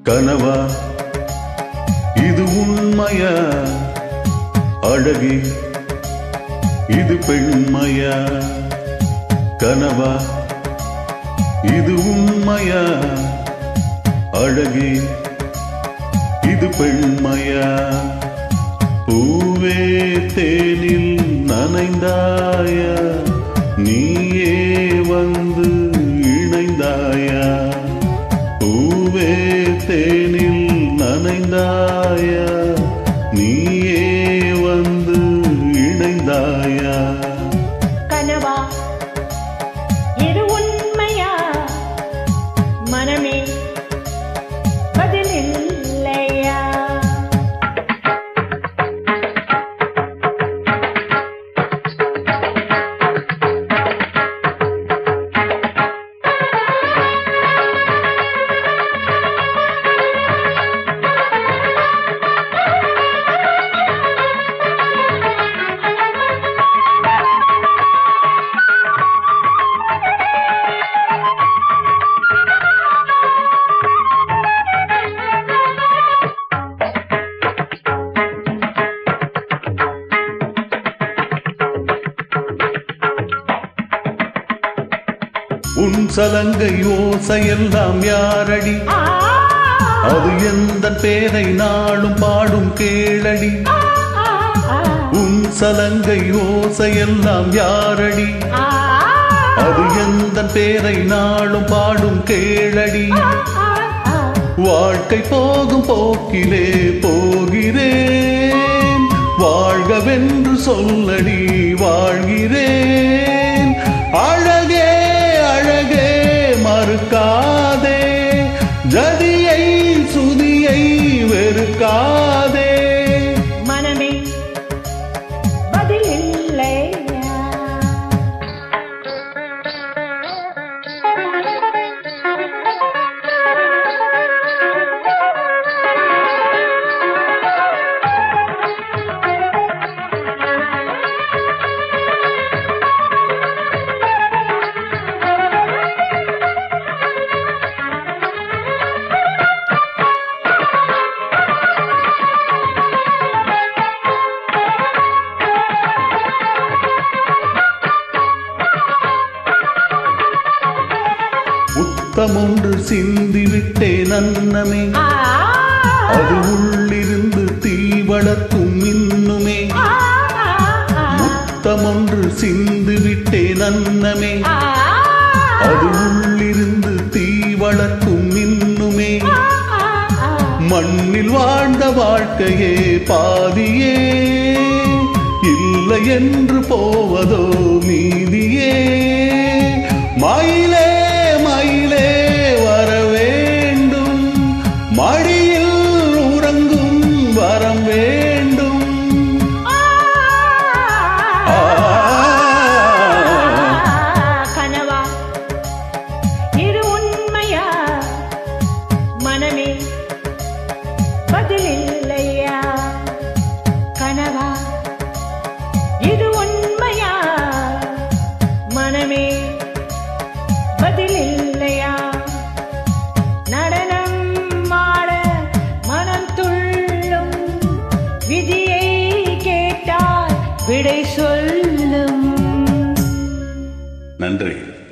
கனவா இது உண்மையா அழகி இது பெண்மையா கனவா இது உண்மையா அழகி இது பெண்மையா பூவே தேனில் நனைந்தாயா நீயே வந்து இணைந்தாயா பூவே தேனில் நனைந்தாயா நீயே வந்து இணைந்தாயா கனவா இது உண்மையா மனமே பதில் இல்லையா உன் சலங்கை ஓசையெல்லாம் யாரடி ஆ, அது எந்த பேரை நாளும் பாடும் கேளடி ஆ, ஆ, உன் சலங்கை ஓசையெல்லாம் யாரடி ஆ, அது எந்த பேரை நாளும் பாடும் கேளடி ஆ, ஆ. வாழ்க்கை போகும் போக்கிலே போகிறேன் வாழ்கவென்று சொல்லடி வாழ்கிறேன் அழகே அழகே மறுக்காதே ஜதியை சுதியை வெறுக்காதே மனமே பதில் இல்லையா முத்தமொன்று சிந்திவிட்டேன் அன்னமே ஆ, அது உள்ளிருந்து தீ வளர்க்கும் இன்னுமே ஆ, ஆ, முத்தமொன்று சிந்து விட்டேன் அன்னமே ஆ, அது உள்ளிருந்து தீ வளர்க்கும் இன்னுமே ஆ, ஆ. மண்ணில் வாழ்ந்த வாழ்க்கையே பாதியே இல்லை என்று போவதோ மீதியே மயிலே மயிலே வர வேண்டும் மடியில் உறங்கும் வரம் வேண்டும் ஆ. கனவா இது உண்மையா மனமே பதில் இல்லையா கனவா இது உண்மையா மனமே பதில் இல்லையா நடனம் மாட மனம் துள்ளும் விதியை கேட்டால் விடை சொல்லும் நன்றி